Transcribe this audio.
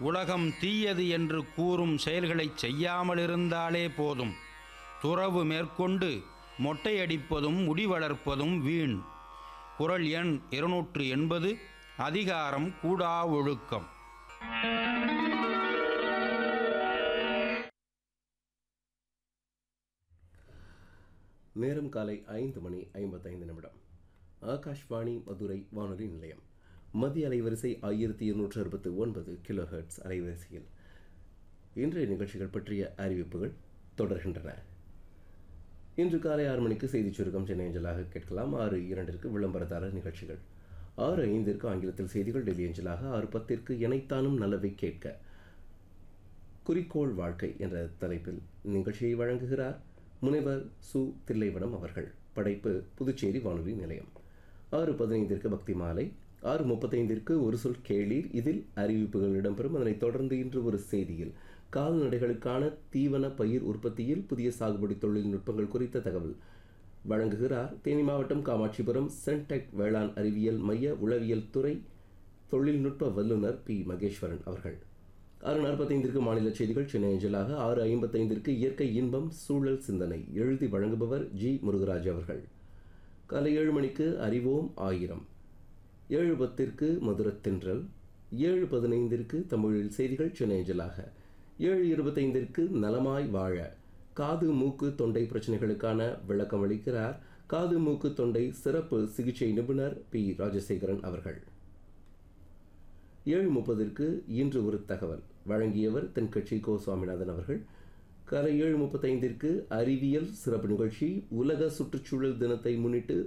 உலகம் தீயது என்று கூறும் செயல்களைச் செய்யாமலிருந்தாலே போதும் துறவு மேற்கொண்டு மொட்டையடிப்பதும் முடி வளர்ப்பதும் வீண் குறள் எண் இருநூற்று எண்பது அதிகாரம் கூடா ஒழுக்கம் நேரம் காலை ஐந்து மணி ஐம்பத்தைந்து நிமிடம் ஆகாஷ்வாணி மதுரை வானொலி நிலையம் மத்திய அலைவரிசை ஆயிரத்தி இருநூற்று அறுபத்தி ஒன்பது கிலோ ஹெர்ட்ஸ் அலைவரிசையில் இன்றைய நிகழ்ச்சிகள் பற்றிய அறிவிப்புகள் தொடர்கின்றன இன்று காலை ஆறு மணிக்கு செய்திச் சுருக்கம் சென்னை அஞ்சலாக கேட்கலாம் ஆறு இரண்டிற்கு விளம்பரதாரர் நிகழ்ச்சிகள் ஆறு ஐந்திற்கு ஆங்கிலத்தில் செய்திகள் டெல்லி அஞ்சலாக ஆறு பத்திற்கு இணைத்தானும் நல்லவை கேட்க குறிக்கோள் வாழ்க்கை என்ற தலைப்பில் நிகழ்ச்சியை வழங்குகிறார் முனைவர் சு தில்லைவனம் அவர்கள் படைப்பு புதுச்சேரி வானொலி நிலையம் ஆறு பதினைந்திற்கு பக்தி மாலை ஆறு முப்பத்தைந்திற்கு ஒரு சொல் கேளீர் இதில் அறிவிப்புகள் இடம்பெறும் அதனைத் தொடர்ந்து இன்று ஒரு செய்தியில் கால்நடைகளுக்கான தீவன பயிர் உற்பத்தியில் புதிய சாகுபடி தொழில்நுட்பங்கள் குறித்த தகவல் வழங்குகிறார் தேனி மாவட்டம் காமாட்சிபுரம் சென்டெக் வேளாண் அறிவியல் மைய உளவியல் துறை தொழில்நுட்ப வல்லுநர் பி மகேஸ்வரன் அவர்கள் ஆறு நாற்பத்தைந்திற்கு மாநில செய்திகள் சென்னை அஞ்சலாக ஆறு ஐம்பத்தைந்திற்கு இயற்கை இன்பம் சூழல் சிந்தனை எழுதி வழங்குபவர் ஜி முருகராஜ் அவர்கள் காலை ஏழு மணிக்கு அறிவோம் ஆயிரம் ஏழு பத்திற்கு மதுரத்தென்றல் ஏழு பதினைந்திற்கு தமிழில் செய்திகள் சென்னை அஞ்சலாக ஏழு இருபத்தைந்திற்கு நலமாய் வாழ காது மூக்கு தொண்டை பிரச்சனைகளுக்கான விளக்கம் அளிக்கிறார் காது மூக்கு தொண்டை சிறப்பு சிகிச்சை நிபுணர் பி ராஜசேகரன் அவர்கள் ஏழு முப்பதிற்கு இன்று ஒரு தகவல் வழங்கியவர் தென்கட்சி கோ சுவாமிநாதன் அவர்கள் காலை ஏழு முப்பத்தைந்திற்கு அறிவியல் சிறப்பு நிகழ்ச்சி உலக சுற்றுச்சூழல் தினத்தை முன்னிட்டு